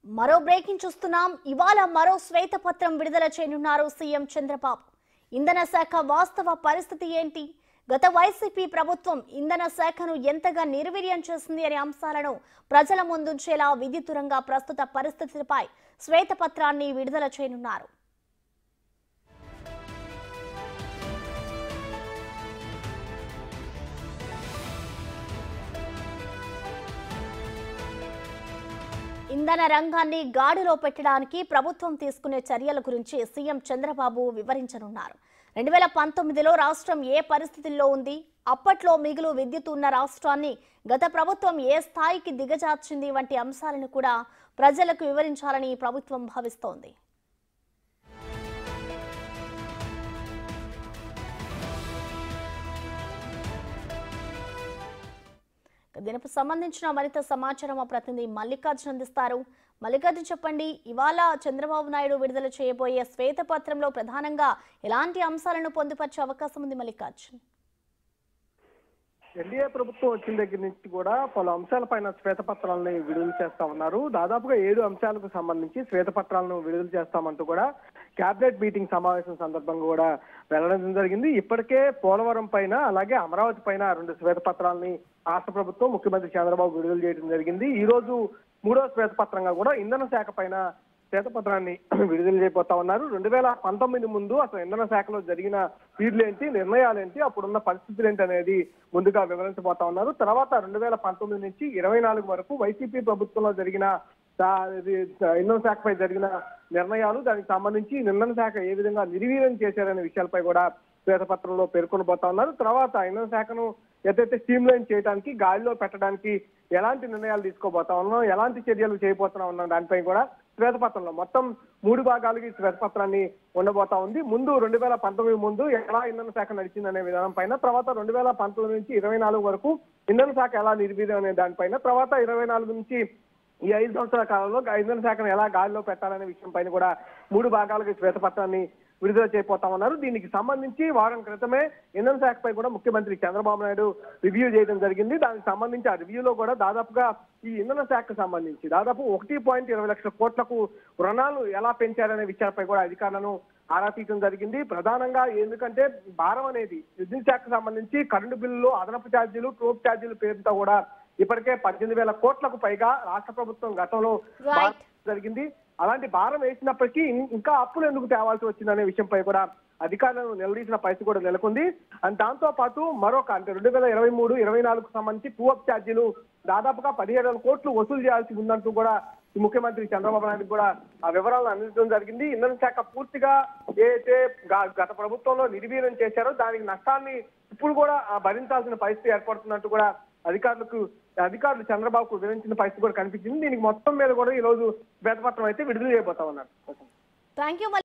మరో బ్రేకింగ్ చూస్తున్నాం ఇవాళ మరో శ్వేతపత్రం విడుదల చేయనున్నారు సీఎం చంద్రబాబు ఇంధన శాఖ వాస్తవ పరిస్థితి ఏంటి గత వైసీపీ ప్రభుత్వం ఇంధన శాఖను ఎంతగా నిర్వీర్యం చేసింది అనే అంశాలను ప్రజల ముందుంచేలా విద్యుత్తురంగా ప్రస్తుత పరిస్థితిపై శ్వేతపత్రాన్ని విడుదల చేయనున్నారు ఇంధన రంగాన్ని గాడిలో పెట్టడానికి ప్రభుత్వం తీసుకునే చర్యల గురించి సీఎం చంద్రబాబు వివరించనున్నారు రెండు వేల పంతొమ్మిదిలో రాష్ట్రం ఏ పరిస్థితుల్లో ఉంది అప్పట్లో మిగులు విద్యుత్ ఉన్న రాష్ట్రాన్ని గత ప్రభుత్వం ఏ స్థాయికి దిగజార్చింది వంటి అంశాలను కూడా ప్రజలకు వివరించాలని ప్రభుత్వం భావిస్తోంది దీనికి సంబంధించిన మరింత సమాచారం మా ప్రతినిధి మల్లికార్జున్ అందిస్తారు మల్లికార్జున్ చెప్పండి ఇవాళ చంద్రబాబు నాయుడు విడుదల చేయబోయే శ్వేతపత్రంలో ప్రధానంగా ఎలాంటి అంశాలను పొందుపరిచే అవకాశం ఉంది మల్లికార్జున్ ఎన్డీఏ ప్రభుత్వం వచ్చిన దగ్గర నుంచి కూడా పలు అంశాలపైన శ్వేతపత్రాలను విడుదల చేస్తా ఉన్నారు దాదాపుగా ఏడు అంశాలకు సంబంధించి శ్వేతపత్రాలను విడుదల చేస్తామంటూ కూడా కేబినెట్ మీటింగ్ సమావేశం సందర్భంగా కూడా వెల్లడించడం జరిగింది ఇప్పటికే పోలవరం పైన అలాగే అమరావతి పైన రెండు శ్వేతపత్రాలని రాష్ట్ర ప్రభుత్వం ముఖ్యమంత్రి చంద్రబాబు విడుదల చేయడం జరిగింది ఈ రోజు మూడో శ్వేతపత్రంగా కూడా ఇంధన శాఖ పైన శ్వేతపత్రాన్ని విడుదల చేయబోతా ఉన్నారు రెండు వేల పంతొమ్మిది ముందు అసలు ఇంధన శాఖలో జరిగిన తీర్లేంటి నిర్ణయాలేంటి అప్పుడున్న పరిస్థితులు ఏంటి అనేది ముందుగా వివరించబోతా ఉన్నారు తర్వాత రెండు వేల పంతొమ్మిది నుంచి ఇరవై నాలుగు వరకు వైసీపీ ప్రభుత్వంలో జరిగిన సా- ఇది ఇంధన శాఖపై జరిగిన నిర్ణయాలు దానికి సంబంధించి ఇంధన శాఖ ఏ విధంగా నిర్వీర్యం చేశారనే విషయాలపై కూడా శ్వేతపత్రంలో పేర్కొనబోతా ఉన్నారు తర్వాత ఇంధన శాఖను ఏదైతే స్ట్రీమ్ లైన్ చేయడానికి గాలిలో పెట్టడానికి ఎలాంటి నిర్ణయాలు తీసుకోబోతా ఉన్నాం ఎలాంటి చర్యలు చేయబోతున్నా ఉన్నాం దానిపై కూడా శ్వేతపత్రంలో మొత్తం మూడు భాగాలుగా ఈ శ్వేతపత్రాన్ని ఉండబోతా ఉంది ముందు రెండు వేల పంతొమ్మిది ముందు ఎలా ఇంధన శాఖ నడిచిందనే విధానం పైన తర్వాత రెండు వేల పంతొమ్మిది నుంచి ఇరవై నాలుగు వరకు ఇంధన శాఖ ఎలా నిర్వీర్యం అనే దానిపైన తర్వాత ఇరవై నాలుగు నుంచి ఈ ఐదు సంవత్సరాల కాలంలో ఇంధన శాఖను ఎలా గాలిలో పెట్టాలనే విషయం పైన కూడా మూడు భాగాలుగా ఈ శ్వేతపత్రాన్ని విడుదల చేయబోతా ఉన్నారు దీనికి సంబంధించి వారం క్రితమే ఇంధన శాఖపై కూడా ముఖ్యమంత్రి చంద్రబాబు నాయుడు రివ్యూ చేయడం జరిగింది దానికి సంబంధించి ఆ రివ్యూలో కూడా దాదాపుగా ఈ ఇంధన శాఖకు సంబంధించి దాదాపు ఒకటి పాయింట్ ఇరవై లక్షల కోట్లకు రుణాలు ఎలా పెంచారనే విషయాలపై కూడా అధికారులను ఆరా తీయడం జరిగింది ప్రధానంగా ఎందుకంటే భారం అనేది విద్యుత్ శాఖకు సంబంధించి కరెంటు బిల్లులు అదనపు ఛార్జీలు ట్రోప్ ఛార్జీలు పేరుతో కూడా ఇప్పటికే పద్దెనిమిది వేల కోట్లకు పైగా రాష్ట్ర ప్రభుత్వం గతంలో Right. భారం జరిగింది అలాంటి భారం వేసినప్పటికీ ఇం- ఇంకా అప్పులు ఎందుకు తేవాల్సి వచ్చిందనే విషయంపై కూడా అధికారులను నిలదీసిన పరిస్థితి కూడా నెలకొంది అండ్ దాంతో పాటు మరొక అంటే రెండు వేల ఇరవై మూడు ఇరవై నాలుగు సంబంధించి టూ అప్ ఛార్జీలు దాదాపుగా పదిహేడు వేల కోట్లు వసూలు చేయాల్సి ఉందంటూ కూడా ఈ ముఖ్యమంత్రి చంద్రబాబు నాయుడు కూడా ఆ వివరాలను అందించడం జరిగింది ఇంధన శాఖ పూర్తిగా ఏదైతే గ- గత ప్రభుత్వంలో నిర్వీర్యం చేశారో దానికి నష్టాన్ని ఇప్పుడు కూడా ఆ భరించాల్సిన పరిస్థితి ఏర్పడుతున్నట్టు కూడా అధికారులకు అధికారులు చంద్రబాబుకు వివరించిన పరిస్థితి కూడా కనిపించింది దీనికి మొత్తం మీద కూడా ఈ రోజు శ్వేతపత్రం అయితే విడుదల చేయబోతా ఉన్నారు థ్యాంక్ యూ